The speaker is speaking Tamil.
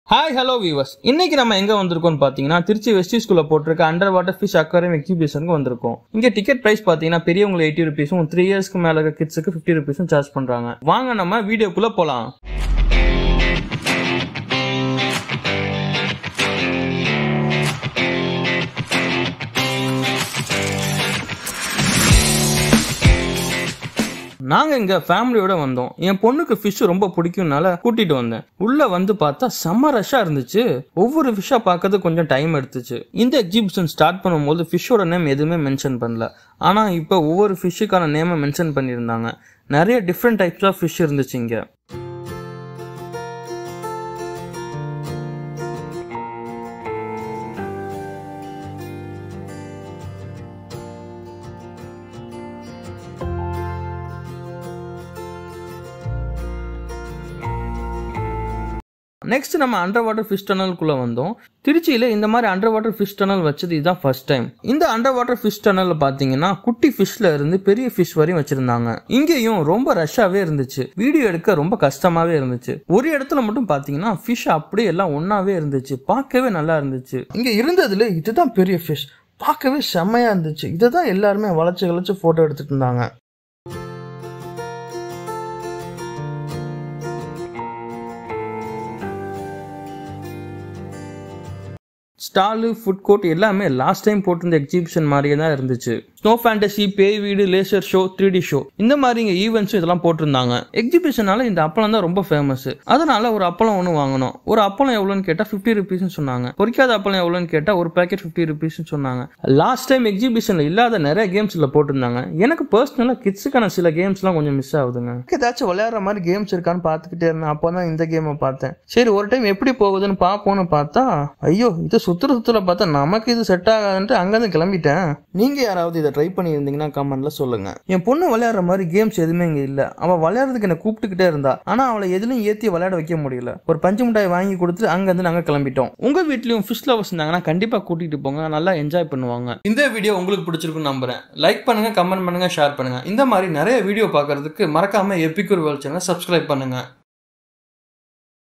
ஹாய் ஹலோ வீவர்ஸ் இன்னைக்கு நம்ம எங்க வந்திருக்கோம்னு பாத்தீங்கன்னா திருச்சி வெஸ்டி ஸ்கூல்ல போட்டிருக்க அண்டர் வாட்டர் ஃபிஷ் அக்வாரியம் எக்ஸிபிஷனுக்கு வந்திருக்கோம் இங்க டிக்கெட் பிரைஸ் பாத்தீங்கன்னா பெரியவங்களுக்கு எயிட்டி ருபீஸும் த்ரீ இயர்ஸ்க்கு மேல இருக்க கிட்ஸுக்கு ஃபிஃப்டி ருபீஸும் சார்ஜ் பண்றாங்க வாங்க நம்ம வீடியோக்குள்ள போலாம் நாங்க இங்க ஃபேமிலியோட வந்தோம் என் பொண்ணுக்கு ஃபிஷ் ரொம்ப பிடிக்கும்னால கூட்டிட்டு வந்தேன் உள்ள வந்து பார்த்தா செம்ம ரஷ்ஷா இருந்துச்சு ஒவ்வொரு ஃபிஷ்ஷா பார்க்கறது கொஞ்சம் டைம் எடுத்துச்சு இந்த எக்ஸிபிஷன் ஸ்டார்ட் பண்ணும்போது ஃபிஷ்ஷோட நேம் எதுவுமே மென்ஷன் பண்ணல ஆனா இப்போ ஒவ்வொரு ஃபிஷ்ஷுக்கான நேமை மென்ஷன் பண்ணியிருந்தாங்க நிறைய டிஃப்ரெண்ட் டைப்ஸ் ஆஃப் ஃபிஷ் இருந்துச்சு இங்க நெக்ஸ்ட் நம்ம அண்டர் வாட்டர் ஃபிஷ் டனலுக்குள்ள வந்தோம் திருச்சியில இந்த மாதிரி அண்டர் வாட்டர் ஃபிஷ் டனல் வச்சது இதுதான் ஃபர்ஸ்ட் டைம் இந்த அண்டர் வாட்டர் ஃபிஷ் டனல்ல பாத்தீங்கன்னா குட்டி ஃபிஷ்ல இருந்து பெரிய ஃபிஷ் வரையும் வச்சிருந்தாங்க இங்கேயும் ரொம்ப ரஷ்ஷாவே இருந்துச்சு வீடியோ எடுக்க ரொம்ப கஷ்டமாவே இருந்துச்சு ஒரு இடத்துல மட்டும் பாத்தீங்கன்னா ஃபிஷ் அப்படியே எல்லாம் ஒன்னாவே இருந்துச்சு பார்க்கவே நல்லா இருந்துச்சு இங்க இருந்ததுல இதுதான் பெரிய ஃபிஷ் பார்க்கவே செம்மையா இருந்துச்சு இதை தான் எல்லாருமே வளைச்சு வளைச்சு போட்டோ எடுத்துட்டு இருந்தாங்க ஸ்டாலு ஃபுட் கோர்ட் எல்லாமே லாஸ்ட் டைம் போட்டிருந்த எக்ஸிபிஷன் மாதிரியே தான் இருந்துச்சு ஸ்னோ ஃபேண்டசி பேய் வீடு laser show three D show இந்த மாதிரி இங்கே ஈவெண்ட்ஸும் இதெல்லாம் போட்டிருந்தாங்க எக்ஸிபிஷனால இந்த அப்பளம் தான் ரொம்ப ஃபேமஸ் அதனால ஒரு அப்பளம் ஒன்று வாங்கணும் ஒரு அப்பளம் எவ்வளோன்னு கேட்டால் ஃபிஃப்டி ருபீஸ்னு சொன்னாங்க பொரிக்காத அப்பளம் எவ்வளோன்னு கேட்டால் ஒரு பேக்கெட் ஃபிஃப்டி ருபீஸ்னு சொன்னாங்க லாஸ்ட் டைம் எக்ஸிபிஷனில் இல்லாத நிறைய கேம்ஸில் போட்டிருந்தாங்க எனக்கு பர்சனலாக கிட்ஸுக்கான சில கேம்ஸ்லாம் கொஞ்சம் மிஸ் ஆகுதுங்க ஏதாச்சும் விளையாடுற மாதிரி கேம்ஸ் இருக்கான்னு பார்த்துக்கிட்டே இருந்தேன் அப்போ தான் இந்த கேமை பார்த்தேன் சரி ஒரு டைம் எப்படி போகுதுன்னு பார்ப்போம்னு பார்த்தா ஐயோ இது சுத்துற சுத்துல பார்த்தா நமக்கு இது செட் ஆகாதுன்ட்டு அங்கேருந்து கிளம்பிட்டேன் நீங்க யாராவது இதை ட்ரை பண்ணி இருந்தீங்கன்னா கமெண்ட்ல சொல்லுங்க என் பொண்ணு விளையாடுற மாதிரி கேம்ஸ் எதுவுமே இங்க இல்ல அவ விளையாடுறதுக்கு என்ன கூப்பிட்டுக்கிட்டே இருந்தா ஆனா அவளை எதுலையும் ஏத்தி விளையாட வைக்க முடியல ஒரு பஞ்சு மிட்டாய் வாங்கி கொடுத்து அங்க இருந்து நாங்க கிளம்பிட்டோம் உங்க வீட்லயும் ஃபிஷ் லவர்ஸ் இருந்தாங்கன்னா கண்டிப்பா கூட்டிட்டு போங்க நல்லா என்ஜாய் பண்ணுவாங்க இந்த வீடியோ உங்களுக்கு பிடிச்சிருக்குன்னு நம்புறேன் லைக் பண்ணுங்க கமெண்ட் பண்ணுங்க ஷேர் பண்ணுங்க இந்த மாதிரி நிறைய வீடியோ பார்க்கறதுக்கு மறக்காம எபிக்கூர் வேல் சேனல் சப்ஸ்கிரைப் பண்ணுங்க